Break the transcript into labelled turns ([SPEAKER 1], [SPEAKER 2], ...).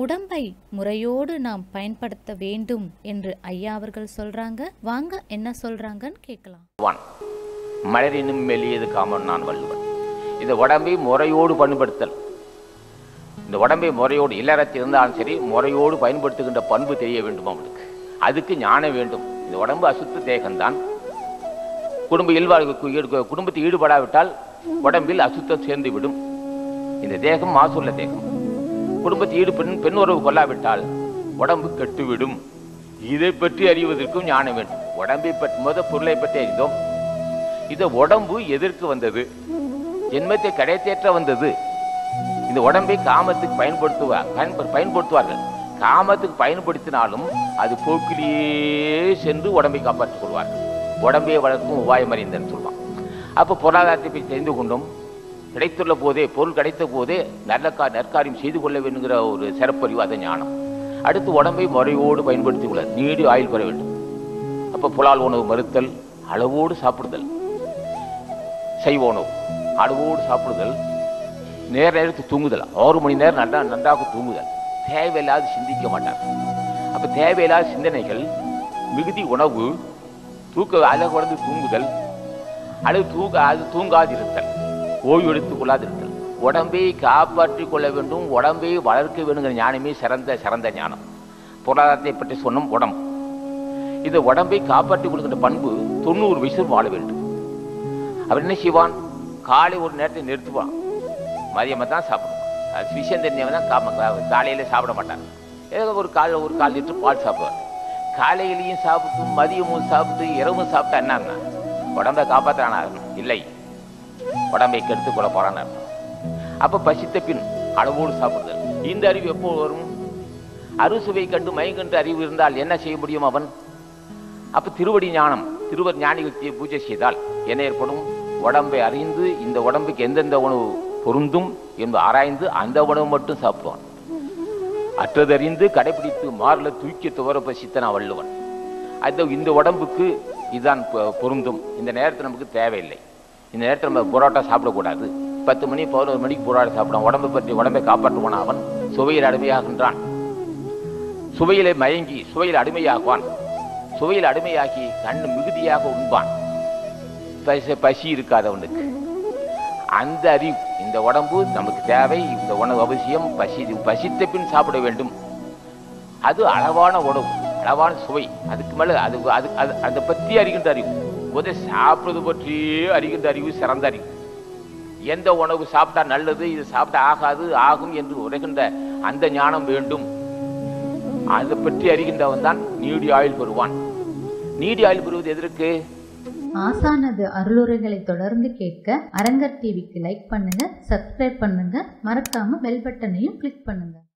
[SPEAKER 1] உடம்பை முறையோடு நாம் பயன்படுத்த வேண்டும் என்று ஐயா அவர்கள் சொல்றாங்க வாங்க என்ன சொல்றாங்கன்னு கேட்கலாம்
[SPEAKER 2] வான் மலரினும் மெல்லியது காமன் நான் வள்ளுவன் இந்த உடம்பை முறையோடு பயன்படுத்தல் இந்த உடம்பை முறையோடு இல்லறத்தில் இருந்தாலும் சரி முறையோடு பயன்படுத்துகின்ற பண்பு தெரிய வேண்டும் அவனுக்கு அதுக்கு ஞானம் வேண்டும் இந்த உடம்பு அசுத்த தேகம்தான் குடும்ப இல்வாழ்வு குடும்பத்தில் ஈடுபடாவிட்டால் உடம்பில் அசுத்தம் சேர்ந்து விடும் இந்த தேகம் மாசுள்ள தேகம் குடும்பத்தில் ஈடுபெண் பெண் உறவு கொள்ளாவிட்டால் உடம்பு கெட்டுவிடும் இதை பற்றி அறிவதற்கும் ஞானம் வேண்டும் உடம்பை பற்றி முத பொருளை பற்றி அறிந்தோம் இந்த உடம்பு எதற்கு வந்தது ஜென்மத்தை கடைத்தேற்ற வந்தது இந்த உடம்பை காமத்துக்கு பயன்படுத்துவார் பயன்ப- பயன்படுத்துவார்கள் காமத்துக்கு பயன்படுத்தினாலும் அது போக்கிலேயே சென்று உடம்பை காப்பாற்றிக் கொள்வார்கள் உடம்பை வளர்க்கும் உபாயம் அறிந்தன்னு சொல்லுவான் அப்போ பொருளாதாரத்தை பற்றி தெரிந்து கொண்டோம் கிடைத்துள்ள போதே பொருள் கிடைத்த போதே நல்ல கா நற்காரியம் செய்து கொள்ள வேண்டுங்கிற ஒரு சிறப்பறிவு அது ஞானம் அடுத்து உடம்பை முறையோடு பயன்படுத்திக் கொள்ள நீடி ஆயுள் பெற வேண்டும் அப்போ புலால் உணவு மறுத்தல் அளவோடு சாப்பிடுதல் சைவ உணவு அளவோடு சாப்பிடுதல் நேர நேரத்துக்கு தூங்குதல் ஆறு மணி நேரம் நல்லா நன்றாக தூங்குதல் தேவையில்லாத சிந்திக்க மாட்டார் அப்போ தேவையில்லாத சிந்தனைகள் மிகுதி உணவு தூக்க அழகு குறைந்து தூங்குதல் அல்லது தூங்க அது தூங்காதிருத்தல் ஓய்வு எடுத்துக் கொள்ளாதிருத்தல் உடம்பை காப்பாற்றிக் கொள்ள வேண்டும் உடம்பை வளர்க்க வேண்டுங்கிற ஞானமே சிறந்த சிறந்த ஞானம் பொருளாதாரத்தை பற்றி சொன்னோம் உடம்பு இந்த உடம்பை காப்பாற்றிக் கொள்கின்ற பண்பு தொண்ணூறு வயசு வாழ வேண்டும் அவர் என்ன செய்வான் காலை ஒரு நேரத்தை நிறுத்துவான் மதியமாக தான் சாப்பிடுவான் அது விஷயம் தெரிஞ்சவன் தான் காம காலையில் சாப்பிட மாட்டான் ஏதோ ஒரு கால் ஒரு கால் லிட்டர் பால் சாப்பிடுவார் காலையிலையும் சாப்பிட்டு மதியமும் சாப்பிட்டு இரவும் சாப்பிட்டா என்னன்னா உடம்பை காப்பாற்றானா இல்லை உடம்பை கெடுத்து கொள்ள போறான்னு அர்த்தம் அப்ப பசித்த பின் அளவோடு சாப்பிடுதல் இந்த அறிவு எப்போ வரும் அறுசுவை கண்டு மயங்கண்டு அறிவு இருந்தால் என்ன செய்ய முடியும் அவன் அப்ப திருவடி ஞானம் திருவர் ஞானிகளுக்கு பூஜை செய்தால் என்ன ஏற்படும் உடம்பை அறிந்து இந்த உடம்புக்கு எந்தெந்த உணவு பொருந்தும் என்று ஆராய்ந்து அந்த உணவு மட்டும் சாப்பிடுவான் அற்றதறிந்து கடைபிடித்து மாறல தூக்கி துவர பசித்தன வள்ளுவன் அந்த இந்த உடம்புக்கு இதுதான் பொ- பொருந்தும் இந்த நேரத்தில் நமக்கு தேவையில்லை இந்த நேரத்தில் நம்ம புரோட்டா சாப்பிடக்கூடாது பத்து மணி பதினோரு மணிக்கு புரோட்டா சாப்பிடும் உடம்பை பற்றி உடம்பை காப்பாற்றுவான் அவன் சுவையில் அடிமையாகின்றான் சுவையிலே மயங்கி சுவையில் அடிமையாகுவான் சுவையில் அடிமையாகி கண்ணு மிகுதியாக உண்பான் பசி பசி இருக்காதவனுக்கு அந்த அறிவு இந்த உடம்பு நமக்கு தேவை இந்த உணவு அவசியம் பசி பசித்த பின் சாப்பிட வேண்டும் அது அளவான உணவு அளவான சுவை அதுக்கு மேல அது அது அது அதை பற்றி அறிகின்ற அறிவு முதல் சாப்பிடுறது பற்றியே அறிகின்ற அறிவு சிறந்த அறிவு எந்த உணவு சாப்பிட்டா நல்லது இது சாப்பிட்டா ஆகாது ஆகும் என்று உரைகின்ற அந்த ஞானம் வேண்டும் அதை பற்றி அறிகின்றவன் தான் நீடி ஆயுள் பெறுவான் நீடி ஆயுள் பெறுவது எதற்கு
[SPEAKER 1] ஆசானது அருளுரைகளை தொடர்ந்து கேட்க அரங்கர் டிவிக்கு லைக் பண்ணுங்க சப்ஸ்கிரைப் பண்ணுங்க மறக்காம பெல் பட்டனையும் கிளிக் பண்ணுங்க